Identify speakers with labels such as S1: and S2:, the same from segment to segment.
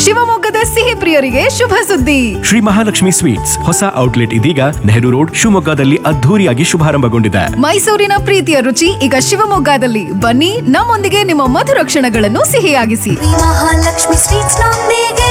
S1: ಶಿವಮೊಗ್ಗದ ಸಿಹಿ ಪ್ರಿಯರಿಗೆ ಶುಭ ಸುದ್ದಿ
S2: ಶ್ರೀ ಮಹಾಲಕ್ಷ್ಮಿ ಸ್ವೀಟ್ಸ್ ಹೊಸ ಔಟ್ಲೆಟ್ ಇದೀಗ ನೆಹರು ರೋಡ್ ಶಿವಮೊಗ್ಗದಲ್ಲಿ ಅದ್ಧೂರಿಯಾಗಿ ಶುಭಾರಂಭಗೊಂಡಿದೆ
S1: ಮೈಸೂರಿನ ಪ್ರೀತಿಯ ರುಚಿ ಈಗ ಶಿವಮೊಗ್ಗದಲ್ಲಿ ಬನ್ನಿ ನಮ್ಮೊಂದಿಗೆ ನಿಮ್ಮ ಮಧುರ ಕ್ಷಣಗಳನ್ನು ಸಿಹಿಯಾಗಿಸಿ
S3: ಮಹಾಲಕ್ಷ್ಮಿ ಸ್ವೀಟ್ಸ್ ನೊಂದಿಗೆ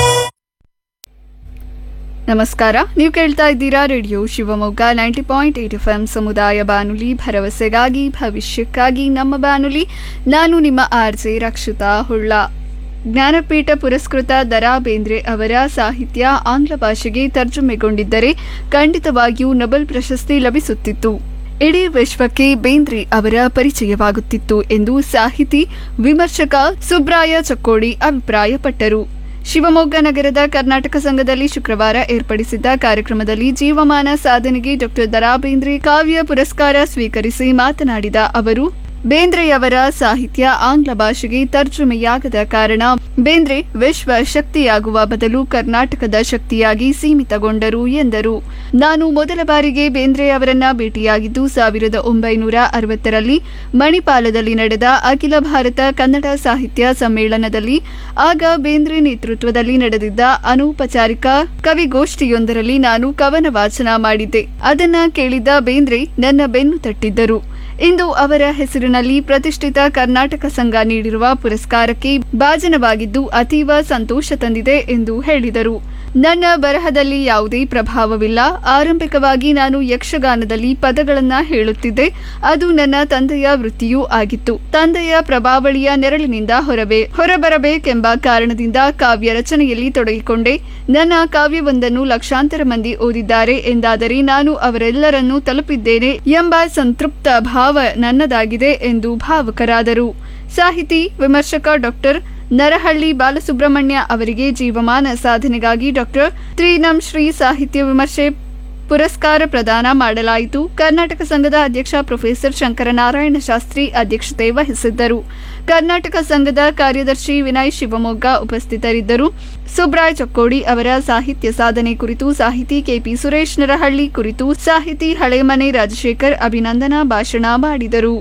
S4: ನಮಸ್ಕಾರ ನೀವು ಕೇಳ್ತಾ ಇದ್ದೀರಾ radio Shivamogga ninety point eight F M ಸಮುದಾಯ ಬಾನುಲಿ ಭರವಸೆಗಾಗಿ ಭವಿಷ್ಯಕ್ಕಾಗಿ ನಮ್ಮ ಬಾನುಲಿ ನಾನು ನಿಮ್ಮ ಆರ್ ಜೆ ರಕ್ಷಿತಾ ಹುಳ್ಳ ಜ್ಞಾನಪೀಠ ಪುರಸ್ಕೃತ ದರಾ ಬೇಂದ್ರೆ ಅವರ ಸಾಹಿತ್ಯ ಆಂಗ್ಲ ಭಾಷೆಗೆ ತರ್ಜುಮೆಗೊಂಡಿದ್ದರೆ ಖಂಡಿತವಾಗಿಯೂ ನೊಬೆಲ್ ಪ್ರಶಸ್ತಿ ಲಭಿಸುತ್ತಿತ್ತು ಇಡೀ ವಿಶ್ವಕ್ಕೆ ಬೇಂದ್ರೆ ಅವರ ಪರಿಚಯವಾಗುತ್ತಿತ್ತು ಎಂದು ಸಾಹಿತಿ ವಿಮರ್ಶಕ ಸುಬ್ರಾಯ ಚಕ್ಕೋಡಿ ಅಭಿಪ್ರಾಯಪಟ್ಟರು ಶಿವಮೊಗ್ಗ ನಗರದ ಕರ್ನಾಟಕ ಸಂಘದಲ್ಲಿ ಶುಕ್ರವಾರ ಏರ್ಪಡಿಸಿದ್ದ ಕಾರ್ಯಕ್ರಮದಲ್ಲಿ ಜೀವಮಾನ ಸಾಧನೆಗೆ ಡಾಕ್ಟರ್ ದರಾ ಬೇಂದ್ರೆ ಕಾವ್ಯ ಪುರಸ್ಕಾರ ಸ್ವೀಕರಿಸಿ ಮಾತನಾಡಿದ ಅವರು ಬೇಂದ್ರೆಯವರ ಸಾಹಿತ್ಯ ಆಂಗ್ಲ ಭಾಷೆಗೆ ತರ್ಜುಮೆಯಾಗದ ಕಾರಣ ಬೇಂದ್ರೆ ವಿಶ್ವ ಶಕ್ತಿಯಾಗುವ ಬದಲು ಕರ್ನಾಟಕದ ಶಕ್ತಿಯಾಗಿ ಸೀಮಿತಗೊಂಡರು ಎಂದರು ನಾನು ಮೊದಲ ಬಾರಿಗೆ ಬೇಂದ್ರೆ ಅವರನ್ನ ಭೇಟಿಯಾಗಿದ್ದು ಸಾವಿರದ ಒಂಬೈನೂರ ಅರವತ್ತರಲ್ಲಿ ಮಣಿಪಾಲದಲ್ಲಿ ನಡೆದ ಅಖಿಲ ಭಾರತ ಕನ್ನಡ ಸಾಹಿತ್ಯ ಸಮ್ಮೇಳನದಲ್ಲಿ ಆಗ ಬೇಂದ್ರೆ ನೇತೃತ್ವದಲ್ಲಿ ನಡೆದಿದ್ದ ಅನೌಪಚಾರಿಕ ಕವಿಗೋಷ್ಠಿಯೊಂದರಲ್ಲಿ ನಾನು ಕವನ ವಾಚನ ಮಾಡಿದ್ದೆ ಅದನ್ನ ಕೇಳಿದ್ದ ಬೇಂದ್ರೆ ನನ್ನ ಬೆನ್ನು ತಟ್ಟಿದ್ದರು ಇಂದು ಅವರ ಹೆಸರಿನಲ್ಲಿ ಪ್ರತಿಷ್ಠಿತ ಕರ್ನಾಟಕ ಸಂಘ ನೀಡಿರುವ ಪುರಸ್ಕಾರಕ್ಕೆ ಭಾಜನವಾಗಿದ್ದು ಅತೀವ ಸಂತೋಷ ತಂದಿದೆ ಎಂದು ಹೇಳಿದರು ನನ್ನ ಬರಹದಲ್ಲಿ ಯಾವುದೇ ಪ್ರಭಾವವಿಲ್ಲ ಆರಂಭಿಕವಾಗಿ ನಾನು ಯಕ್ಷಗಾನದಲ್ಲಿ ಪದಗಳನ್ನ ಹೇಳುತ್ತಿದ್ದೆ ಅದು ನನ್ನ ತಂದೆಯ ವೃತ್ತಿಯೂ ಆಗಿತ್ತು ತಂದೆಯ ಪ್ರಭಾವಳಿಯ ನೆರಳಿನಿಂದ ಹೊರಬೇ ಹೊರಬರಬೇಕೆಂಬ ಕಾರಣದಿಂದ ಕಾವ್ಯ ರಚನೆಯಲ್ಲಿ ತೊಡಗಿಕೊಂಡೆ ನನ್ನ ಕಾವ್ಯವೊಂದನ್ನು ಲಕ್ಷಾಂತರ ಮಂದಿ ಓದಿದ್ದಾರೆ ಎಂದಾದರೆ ನಾನು ಅವರೆಲ್ಲರನ್ನೂ ತಲುಪಿದ್ದೇನೆ ಎಂಬ ಸಂತೃಪ್ತ ಭಾವ ನನ್ನದಾಗಿದೆ ಎಂದು ಭಾವುಕರಾದರು ಸಾಹಿತಿ ವಿಮರ್ಶಕ ಡಾಕ್ಟರ್ ನರಹಳ್ಳಿ ಬಾಲಸುಬ್ರಹ್ಮಣ್ಯ ಅವರಿಗೆ ಜೀವಮಾನ ಸಾಧನೆಗಾಗಿ ಡಾಕ್ಟರ್ ತ್ರಿನಂ ಶ್ರೀ ಸಾಹಿತ್ಯ ವಿಮರ್ಶೆ ಪುರಸ್ಕಾರ ಪ್ರದಾನ ಮಾಡಲಾಯಿತು ಕರ್ನಾಟಕ ಸಂಘದ ಅಧ್ಯಕ್ಷ ಪ್ರೊಫೆಸರ್ ಶಂಕರನಾರಾಯಣ ಶಾಸ್ತ್ರಿ ಅಧ್ಯಕ್ಷತೆ ವಹಿಸಿದ್ದರು ಕರ್ನಾಟಕ ಸಂಘದ ಕಾರ್ಯದರ್ಶಿ ವಿನಯ್ ಶಿವಮೊಗ್ಗ ಉಪಸ್ಥಿತರಿದ್ದರು ಸುಬ್ರಾಯ್ ಚಕ್ಕೋಡಿ ಅವರ ಸಾಹಿತ್ಯ ಸಾಧನೆ ಕುರಿತು ಸಾಹಿತಿ ಕೆಪಿ ಸುರೇಶ್ ನರಹಳ್ಳಿ ಕುರಿತು ಸಾಹಿತಿ ಹಳೆಮನೆ ರಾಜಶೇಖರ್ ಅಭಿನಂದನಾ ಭಾಷಣ ಮಾಡಿದರು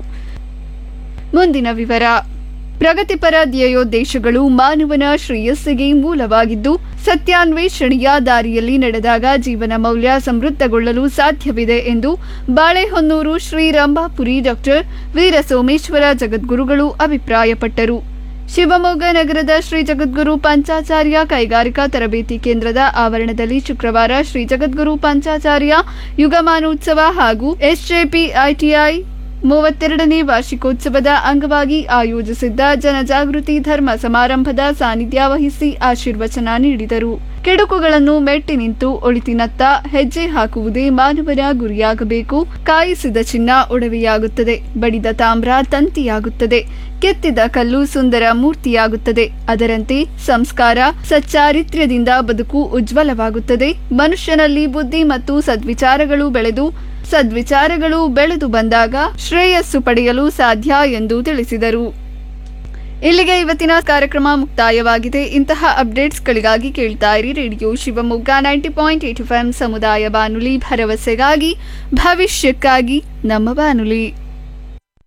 S4: ಮುಂದಿನ ವಿವರ ಪ್ರಗತಿಪರ ಧ್ಯೇಯೋದ್ದೇಶಗಳು ಮಾನವನ ಶ್ರೇಯಸ್ಸಿಗೆ ಮೂಲವಾಗಿದ್ದು ಸತ್ಯಾನ್ವೇಷಣೆಯ ದಾರಿಯಲ್ಲಿ ನಡೆದಾಗ ಜೀವನ ಮೌಲ್ಯ ಸಮೃದ್ಧಗೊಳ್ಳಲು ಸಾಧ್ಯವಿದೆ ಎಂದು ಬಾಳೆಹೊನ್ನೂರು ಶ್ರೀ ರಂಭಾಪುರಿ ಡಾಕ್ಟರ್ ವೀರ ಸೋಮೇಶ್ವರ ಜಗದ್ಗುರುಗಳು ಅಭಿಪ್ರಾಯಪಟ್ಟರು ಶಿವಮೊಗ್ಗ ನಗರದ ಶ್ರೀ ಜಗದ್ಗುರು ಪಂಚಾಚಾರ್ಯ ಕೈಗಾರಿಕಾ ತರಬೇತಿ ಕೇಂದ್ರದ ಆವರಣದಲ್ಲಿ ಶುಕ್ರವಾರ ಶ್ರೀ ಜಗದ್ಗುರು ಪಂಚಾಚಾರ್ಯ ಯುಗಮಾನೋತ್ಸವ ಹಾಗೂ ಎಸ್ಜೆಪಿ ಐಟಿಐ ಮೂವತ್ತೆರಡನೇ ವಾರ್ಷಿಕೋತ್ಸವದ ಅಂಗವಾಗಿ ಆಯೋಜಿಸಿದ್ದ ಜನಜಾಗೃತಿ ಧರ್ಮ ಸಮಾರಂಭದ ಸಾನ್ನಿಧ್ಯ ವಹಿಸಿ ಆಶೀರ್ವಚನ ನೀಡಿದರು ಕೆಡುಕುಗಳನ್ನು ಮೆಟ್ಟಿ ನಿಂತು ಒಳಿತಿನತ್ತ ಹೆಜ್ಜೆ ಹಾಕುವುದೇ ಮಾನವನ ಗುರಿಯಾಗಬೇಕು ಕಾಯಿಸಿದ ಚಿನ್ನ ಒಡವೆಯಾಗುತ್ತದೆ ಬಡಿದ ತಾಮ್ರ ತಂತಿಯಾಗುತ್ತದೆ ಕೆತ್ತಿದ ಕಲ್ಲು ಸುಂದರ ಮೂರ್ತಿಯಾಗುತ್ತದೆ ಅದರಂತೆ ಸಂಸ್ಕಾರ ಸಚ್ಚಾರಿತ್ರ್ಯದಿಂದ ಬದುಕು ಉಜ್ವಲವಾಗುತ್ತದೆ ಮನುಷ್ಯನಲ್ಲಿ ಬುದ್ಧಿ ಮತ್ತು ಸದ್ವಿಚಾರಗಳು ಬೆಳೆದು ಸದ್ವಿಚಾರಗಳು ಬೆಳೆದು ಬಂದಾಗ ಶ್ರೇಯಸ್ಸು ಪಡೆಯಲು ಸಾಧ್ಯ ಎಂದು ತಿಳಿಸಿದರು ಇಲ್ಲಿಗೆ ಇವತ್ತಿನ ಕಾರ್ಯಕ್ರಮ ಮುಕ್ತಾಯವಾಗಿದೆ ಇಂತಹ ಅಪ್ಡೇಟ್ಸ್ಗಳಿಗಾಗಿ ಕೇಳ್ತಾ ಇರಿ radio Shivamogga ninety point eight F ಸಮುದಾಯ ಬಾನುಲಿ ಭರವಸೆಗಾಗಿ ಭವಿಷ್ಯಕ್ಕಾಗಿ ನಮ್ಮ ಬಾನುಲಿ